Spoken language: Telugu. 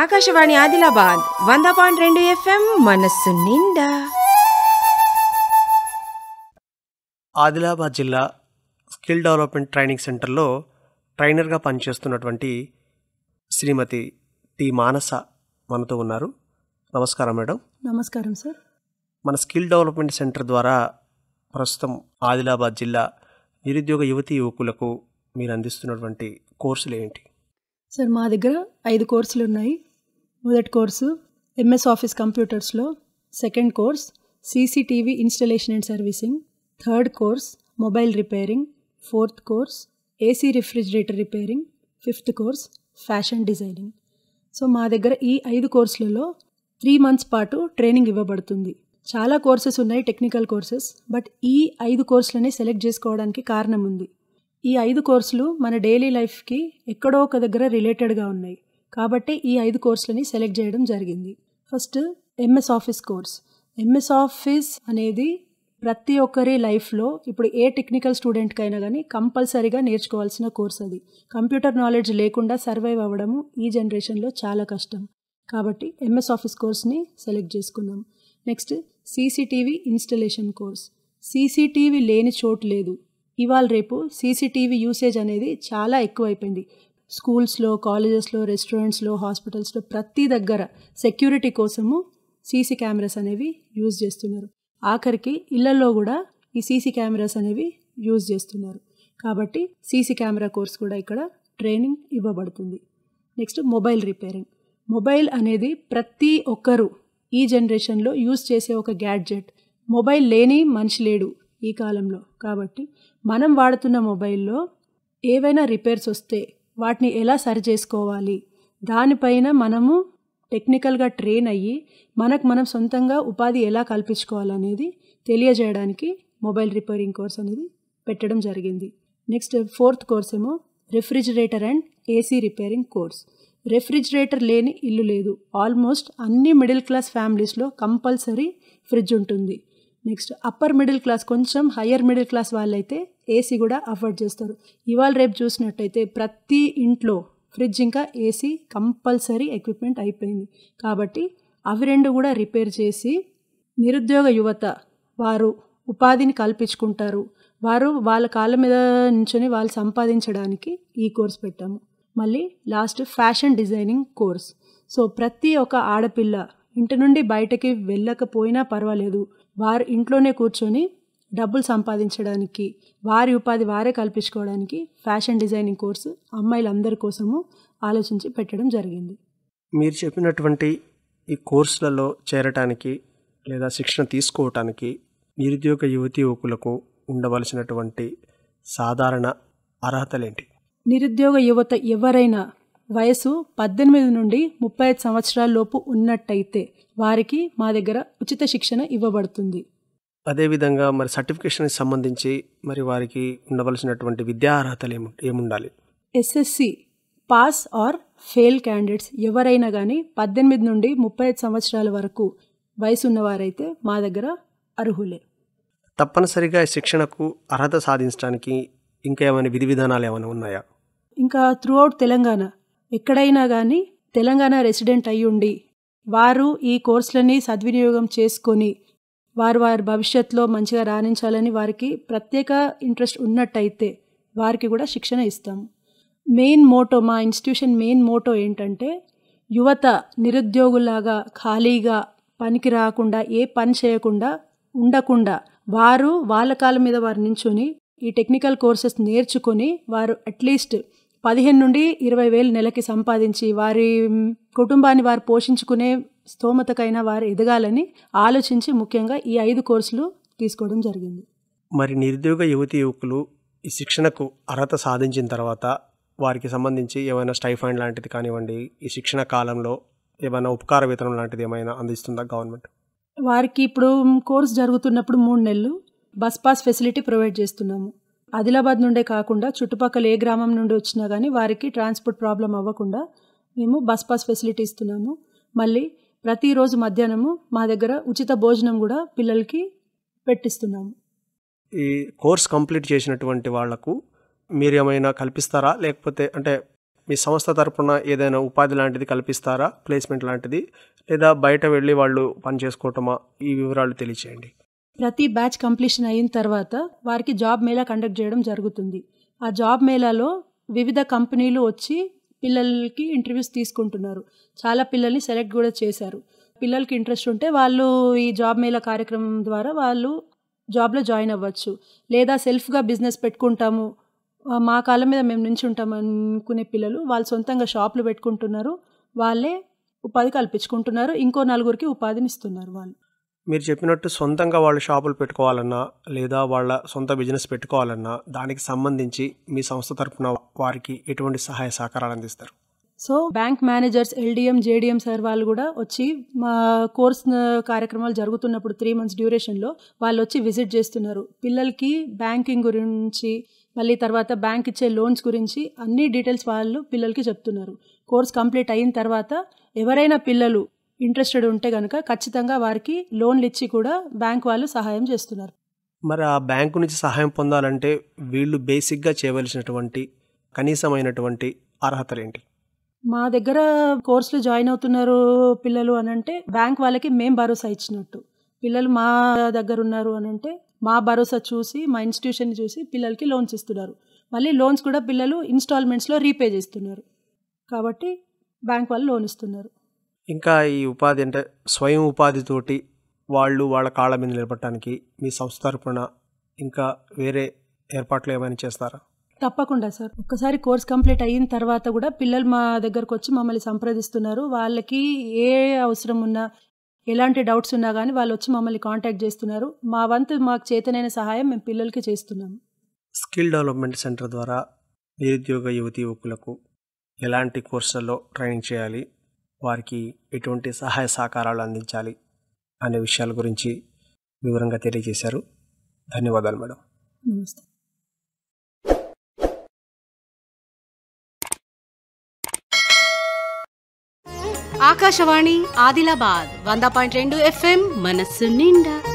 ఆకాశవాణి ఆదిలాబాద్ వంద పాయింట్ రెండు ఎఫ్ఎం మనస్సు నిండా ఆదిలాబాద్ జిల్లా స్కిల్ డెవలప్మెంట్ ట్రైనింగ్ సెంటర్లో ట్రైనర్గా పనిచేస్తున్నటువంటి శ్రీమతి టి మానస మనతో ఉన్నారు నమస్కారం మేడం నమస్కారం సార్ మన స్కిల్ డెవలప్మెంట్ సెంటర్ ద్వారా ప్రస్తుతం ఆదిలాబాద్ జిల్లా నిరుద్యోగ యువతి యువకులకు మీరు అందిస్తున్నటువంటి కోర్సులు ఏంటి సార్ మా దగ్గర ఐదు కోర్సులు ఉన్నాయి మొదటి కోర్సు ఎంఎస్ ఆఫీస్ కంప్యూటర్స్లో second course CCTV installation and servicing third course mobile repairing fourth course AC refrigerator repairing fifth course fashion designing so మా దగ్గర ఈ ఐదు కోర్సులలో త్రీ మంత్స్ పాటు ట్రైనింగ్ ఇవ్వబడుతుంది చాలా కోర్సెస్ ఉన్నాయి టెక్నికల్ కోర్సెస్ బట్ ఈ ఐదు కోర్సులని సెలెక్ట్ చేసుకోవడానికి కారణం ఉంది ఈ ఐదు కోర్సులు మన డైలీ లైఫ్కి ఎక్కడో ఒక దగ్గర రిలేటెడ్గా ఉన్నాయి కాబట్టి ఈ ఐదు కోర్సులని సెలెక్ట్ చేయడం జరిగింది first MS office course MS office అనేది ప్రతి ఒక్కరి లైఫ్లో ఇప్పుడు ఏ టెక్నికల్ స్టూడెంట్కైనా కానీ కంపల్సరీగా నేర్చుకోవాల్సిన కోర్స్ అది కంప్యూటర్ నాలెడ్జ్ లేకుండా సర్వైవ్ అవ్వడము ఈ జనరేషన్లో చాలా కష్టం కాబట్టి ఎంఎస్ ఆఫీస్ కోర్స్ని సెలెక్ట్ చేసుకున్నాం next CCTV installation course CCTV లేని చోటు లేదు ఇవాళ రేపు సీసీటీవీ యూసేజ్ అనేది చాలా ఎక్కువైపోయింది స్కూల్స్లో కాలేజెస్లో రెస్టారెంట్స్లో హాస్పిటల్స్లో ప్రతి దగ్గర సెక్యూరిటీ కోసము సీసీ కెమెరాస్ అనేవి యూజ్ చేస్తున్నారు ఆఖరికి ఇళ్లలో కూడా ఈ సీసీ కెమెరాస్ అనేవి యూజ్ చేస్తున్నారు కాబట్టి సీసీ కెమెరా కోర్స్ కూడా ఇక్కడ ట్రైనింగ్ ఇవ్వబడుతుంది నెక్స్ట్ మొబైల్ రిపేరింగ్ మొబైల్ అనేది ప్రతి ఒక్కరూ ఈ జనరేషన్లో యూజ్ చేసే ఒక గ్యాడ్జెట్ మొబైల్ లేని మనిషి లేడు ఈ కాలంలో కాబట్టి మనం వాడుతున్న మొబైల్లో ఏవైనా రిపేర్స్ వస్తే వాటిని ఎలా సరి చేసుకోవాలి దానిపైన మనము టెక్నికల్గా ట్రైన్ అయ్యి మనకు మనం సొంతంగా ఉపాధి ఎలా కల్పించుకోవాలనేది తెలియజేయడానికి మొబైల్ రిపేరింగ్ కోర్స్ అనేది పెట్టడం జరిగింది నెక్స్ట్ ఫోర్త్ కోర్స్ ఏమో refrigerator and AC repairing course refrigerator లేని ఇల్లు లేదు ఆల్మోస్ట్ అన్ని మిడిల్ క్లాస్ ఫ్యామిలీస్లో కంపల్సరీ ఫ్రిడ్జ్ ఉంటుంది నెక్స్ట్ అప్పర్ మిడిల్ క్లాస్ కొంచెం హయ్యర్ మిడిల్ క్లాస్ వాళ్ళైతే ఏసీ కూడా అఫోర్డ్ చేస్తారు ఇవాళ రేపు చూసినట్టయితే ప్రతి ఇంట్లో ఫ్రిడ్జ్ ఇంకా ఏసీ కంపల్సరీ ఎక్విప్మెంట్ అయిపోయింది కాబట్టి అవి రెండు కూడా రిపేర్ చేసి నిరుద్యోగ యువత వారు ఉపాధిని కల్పించుకుంటారు వారు వాళ్ళ కాళ్ళ మీద నుంచొని వాళ్ళు సంపాదించడానికి ఈ కోర్స్ పెట్టాము మళ్ళీ last fashion designing course so ప్రతి ఒక్క ఆడపిల్ల ఇంటి నుండి బయటకి వెళ్ళకపోయినా పర్వాలేదు వారు ఇంట్లోనే కూర్చొని డబ్బులు సంపాదించడానికి వారి ఉపాధి వారే కల్పించుకోవడానికి ఫ్యాషన్ డిజైనింగ్ కోర్సు అమ్మాయిలందరి కోసము ఆలోచించి పెట్టడం జరిగింది మీరు చెప్పినటువంటి ఈ కోర్సులలో చేరటానికి లేదా శిక్షణ తీసుకోవటానికి నిరుద్యోగ యువతి యువకులకు ఉండవలసినటువంటి సాధారణ అర్హతలేంటి నిరుద్యోగ యువత ఎవరైనా వయసు పద్దెనిమిది నుండి ముప్పై ఐదు సంవత్సరాల లోపు ఉన్నట్టయితే వారికి మా దగ్గర ఉచిత శిక్షణ ఇవ్వబడుతుంది అదేవిధంగా మరి సర్టిఫికేషన్కి సంబంధించి మరి వారికి ఉండవలసినటువంటి విద్యా అర్హతలు ఏము ఏముండాలి SSC pass or fail candidates ఎవరైనా కానీ పద్దెనిమిది నుండి ముప్పై ఐదు సంవత్సరాల వరకు వయసు ఉన్నవారైతే మా దగ్గర అర్హులే తప్పనిసరిగా ఈ శిక్షణకు అర్హత సాధించడానికి ఇంకా ఏమైనా విధి విధానాలు ఏమైనా ఉన్నాయా ఇంకా త్రూఅవుట్ తెలంగాణ ఎక్కడైనా కానీ తెలంగాణ రెసిడెంట్ అయి ఉండి వారు ఈ కోర్సులని సద్వినియోగం చేసుకొని వారు వారి భవిష్యత్తులో మంచిగా రాణించాలని వారికి ప్రత్యేక ఇంట్రెస్ట్ ఉన్నట్టయితే వారికి కూడా శిక్షణ ఇస్తాము మెయిన్ మోటో మా ఇన్స్టిట్యూషన్ మెయిన్ మోటో ఏంటంటే యువత నిరుద్యోగులాగా ఖాళీగా పనికి రాకుండా ఏ పని చేయకుండా ఉండకుండా వారు వాళ్ళ కాళ్ళ మీద వారు నించుని ఈ టెక్నికల్ కోర్సెస్ నేర్చుకొని వారు అట్లీస్ట్ పదిహేను నుండి ఇరవై వేలు నెలకి సంపాదించి వారి కుటుంబాన్ని వారు పోషించుకునే స్తోమతకైనా వారు ఎదగాలని ఆలోచించి ముఖ్యంగా ఈ ఐదు కోర్సులు తీసుకోవడం జరిగింది మరి నిరుద్యోగ యువతి యువకులు ఈ శిక్షణకు అర్హత సాధించిన తర్వాత వారికి సంబంధించి ఏమైనా స్టైఫండ్ లాంటిది కానివ్వండి ఈ శిక్షణ కాలంలో ఏమైనా ఉపకార వేతనం లాంటిది ఏమైనా అందిస్తుందా గవర్నమెంట్ వారికి ఇప్పుడు కోర్స్ జరుగుతున్నప్పుడు మూడు నెలలు బస్ పాస్ ఫెసిలిటీ ప్రొవైడ్ చేస్తున్నాము ఆదిలాబాద్ నుండే కాకుండా చుట్టుపక్కల ఏ గ్రామం నుండి వచ్చినా కానీ వారికి ట్రాన్స్పోర్ట్ ప్రాబ్లం అవ్వకుండా మేము బస్ పాస్ ఫెసిలిటీ ఇస్తున్నాము మళ్ళీ ప్రతిరోజు మధ్యాహ్నము మా దగ్గర ఉచిత భోజనం కూడా పిల్లలకి పెట్టిస్తున్నాము ఈ కోర్స్ కంప్లీట్ చేసినటువంటి వాళ్లకు మీరు ఏమైనా కల్పిస్తారా లేకపోతే అంటే మీ సంస్థ తరపున ఏదైనా ఉపాధి లాంటిది కల్పిస్తారా ప్లేస్మెంట్ లాంటిది లేదా బయట వెళ్ళి వాళ్ళు పని చేసుకోవటమా ఈ వివరాలు తెలియచేయండి ప్రతి బ్యాచ్ కంప్లీషన్ అయిన తర్వాత వారికి జాబ్ మేళా కండక్ట్ చేయడం జరుగుతుంది ఆ జాబ్ మేళాలో వివిధ కంపెనీలు వచ్చి పిల్లలకి ఇంటర్వ్యూస్ తీసుకుంటున్నారు చాలా పిల్లల్ని సెలెక్ట్ కూడా చేశారు పిల్లలకి ఇంట్రెస్ట్ ఉంటే వాళ్ళు ఈ జాబ్ మేళా కార్యక్రమం ద్వారా వాళ్ళు జాబ్లో జాయిన్ అవ్వచ్చు లేదా సెల్ఫ్గా బిజినెస్ పెట్టుకుంటాము ఆ, మా కాళ్ళ మీద మేము నించుంటాం అనుకునే పిల్లలు వాళ్ళు సొంతంగా షాపులు పెట్టుకుంటున్నారు వాళ్ళే ఉపాధి కల్పించుకుంటున్నారు ఇంకో నలుగురికి ఉపాధిని ఇస్తున్నారు వాళ్ళు మీరు చెప్పినట్టు సొంతంగా వాళ్ళు షాపులు పెట్టుకోవాలన్నా లేదా వాళ్ళ సొంత బిజినెస్ పెట్టుకోవాలన్నా దానికి సంబంధించి మీ సంస్థ తరపున వారికి ఎటువంటి సహాయ సహకారాలు అందిస్తారు so bank managers LDM JDM sir వాళ్ళు కూడా వచ్చి మా కోర్స్ న- కార్యక్రమాలు జరుగుతున్నప్పుడు త్రీ మంత్స్ డ్యూరేషన్లో వాళ్ళు వచ్చి విజిట్ చేస్తున్నారు పిల్లలకి బ్యాంకింగ్ గురించి మళ్ళీ తర్వాత బ్యాంక్ ఇచ్చే లోన్స్ గురించి అన్ని డీటెయిల్స్ వాళ్ళు పిల్లలకి చెప్తున్నారు కోర్స్ కంప్లీట్ అయిన తర్వాత ఎవరైనా పిల్లలు ఇంట్రెస్టెడ్ ఉంటే కనుక ఖచ్చితంగా వారికి లోన్లు ఇచ్చి కూడా బ్యాంక్ వాళ్ళు సహాయం చేస్తున్నారు మరి ఆ బ్యాంకు నుంచి సహాయం పొందాలంటే వీళ్ళు బేసిక్గా చేయవలసినటువంటి కనీసమైనటువంటి అర్హతలు ఏంటి మా దగ్గర కోర్సులో జాయిన్ అవుతున్నారు పిల్లలు అని అంటే బ్యాంక్ వాళ్ళకి మేం భరోసా ఇచ్చినట్టు పిల్లలు మా దగ్గర ఉన్నారు అని అంటే మా భరోసా చూసి మా ఇన్స్టిట్యూషన్ చూసి పిల్లలకి లోన్స్ ఇస్తున్నారు మళ్ళీ లోన్స్ కూడా పిల్లలు ఇన్స్టాల్మెంట్స్లో రీపే చేస్తున్నారు కాబట్టి బ్యాంక్ వాళ్ళు లోన్ ఇస్తున్నారు ఇంకా ఈ ఉపాధి అంటే స్వయం ఉపాధితోటి వాళ్ళు వాళ్ళ కాళ్ళ మీద నిలబడటానికి మీ సంస్థ తరపున ఇంకా వేరే ఏర్పాట్లు ఏమైనా చేస్తారా తప్పకుండా సార్ ఒక్కసారి కోర్స్ కంప్లీట్ అయిన తర్వాత కూడా పిల్లలు మా దగ్గరకు వచ్చి మమ్మల్ని సంప్రదిస్తున్నారు వాళ్ళకి ఏ అవసరం ఉన్నా ఎలాంటి డౌట్స్ ఉన్నా కానీ వాళ్ళు వచ్చి మమ్మల్ని కాంటాక్ట్ చేస్తున్నారు మా వంతు మాకు చేతనైన సహాయం మేము పిల్లలకి చేస్తున్నాము స్కిల్ డెవలప్మెంట్ సెంటర్ ద్వారా నిరుద్యోగ యువతి యువకులకు ఎలాంటి కోర్సులలో ట్రైనింగ్ చేయాలి వారికి ఎటువంటి సహాయ సహకారాలు అందించాలి అనే విషయాల గురించి వివరంగా తెలియజేశారు ధన్యవాదాలు మేడం నమస్తే ఆకాశవాణి ఆదిలాబాద్ వంద పాయింట్ రెండు ఎఫ్ఎం మనస్సు నిండా